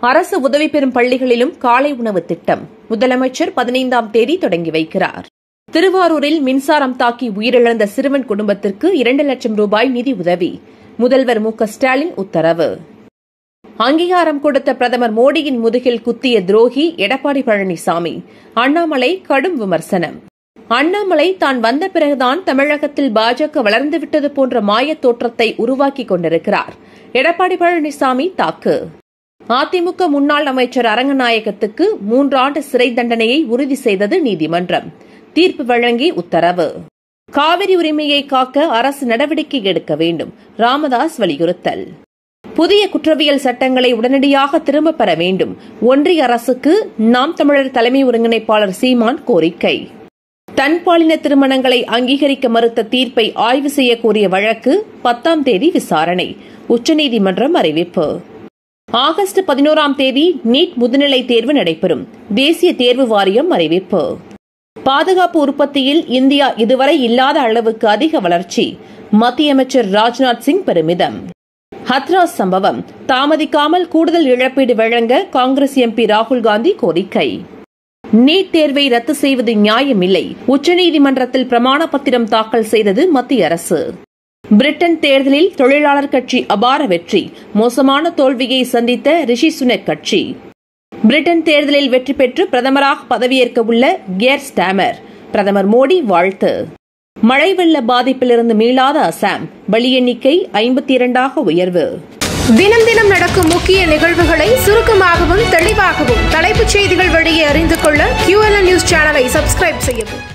அரசு உதவி பெறும் பள்ளிகளிலும் காலை உணவு திட்டம் முதலமைச்சர் பதினைந்தாம் தேதி தொடங்கி வைக்கிறார் திருவாரூரில் மின்சாரம் தாக்கி உயிரிழந்த சிறுவன் குடும்பத்திற்கு இரண்டு லட்சம் ரூபாய் நிதி உதவி முதல்வர் மு க ஸ்டாலின் உத்தரவு அங்கீகாரம் கொடுத்த பிரதமர் மோடியின் முதுகில் குத்திய துரோகி எடப்பாடி பழனிசாமி அண்ணாமலை கடும் விமர்சனம் அண்ணாமலை தான் வந்த பிறகுதான் தமிழகத்தில் பாஜக வளர்ந்துவிட்டது போன்ற மாயத் தோற்றத்தை உருவாக்கிக் கொண்டிருக்கிறார் எடப்பாடி பழனிசாமி தாக்கு அதிமுக முன்னாள் அமைச்சர் அரங்கநாயகத்துக்கு மூன்றாண்டு சிறை தண்டனையை உறுதி செய்தது நீதிமன்றம் தீர்ப்பு வழங்கி உத்தரவு காவிரி உரிமையை காக்க அரசு நடவடிக்கை எடுக்க வேண்டும் ராமதாஸ் வலியுறுத்தல் புதிய குற்றவியல் சட்டங்களை உடனடியாக திரும்பப் பெற வேண்டும் ஒன்றிய அரசுக்கு நாம் தமிழர் தலைமை ஒருங்கிணைப்பாளர் சீமான் கோரிக்கை தன்பாலின திருமணங்களை அங்கீகரிக்க மறுத்த தீர்ப்பை ஆய்வு செய்ய கோரிய வழக்கு பத்தாம் தேதி விசாரணை உச்சநீதிமன்றம் அறிவிப்பு ஆகஸ்ட் பதினோராம் தேதி நீட் முதுநிலை தேர்வு நடைபெறும் தேசிய தேர்வு வாரியம் அறிவிப்பு பாதுகாப்பு உற்பத்தியில் இந்தியா இதுவரை இல்லாத அளவுக்கு அதிக வளர்ச்சி மத்திய அமைச்சர் ராஜ்நாத் சிங் பெருமிதம் ஹத்ராஸ் சம்பவம் தாமதிக்காமல் கூடுதல் இழப்பீடு வழங்க காங்கிரஸ் எம்பி ராகுல் காந்தி கோரிக்கை நீட் தேர்வை ரத்து செய்வது நியாயமில்லை உச்சநீதிமன்றத்தில் பிரமாண பத்திரம் தாக்கல் செய்தது மத்திய அரசு பிரிட்டன் தேர்தலில் தொழிலாளர் கட்சி அபார வெற்றி மோசமான தோல்வியை சந்தித்த ரிஷி சுனக் கட்சி பிரிட்டன் தேர்தலில் வெற்றி பெற்று பிரதமராக பதவியேற்க உள்ள கியர் ஸ்டாமர் பிரதமர் மோடி வாழ்த்து மழை வெள்ள பாதிப்பிலிருந்து மீளாத அசாம் பலி எண்ணிக்கை ஐம்பத்தி இரண்டாக உயர்வு தினம் தினம் நடக்கும் முக்கிய நிகழ்வுகளை சுருக்கமாகவும் தெளிவாகவும் தலைப்புச் செய்திகள் வழியே அறிந்து கொள்ள QLN நியூஸ் சேனலை சப்ஸ்கிரைப் செய்யவும்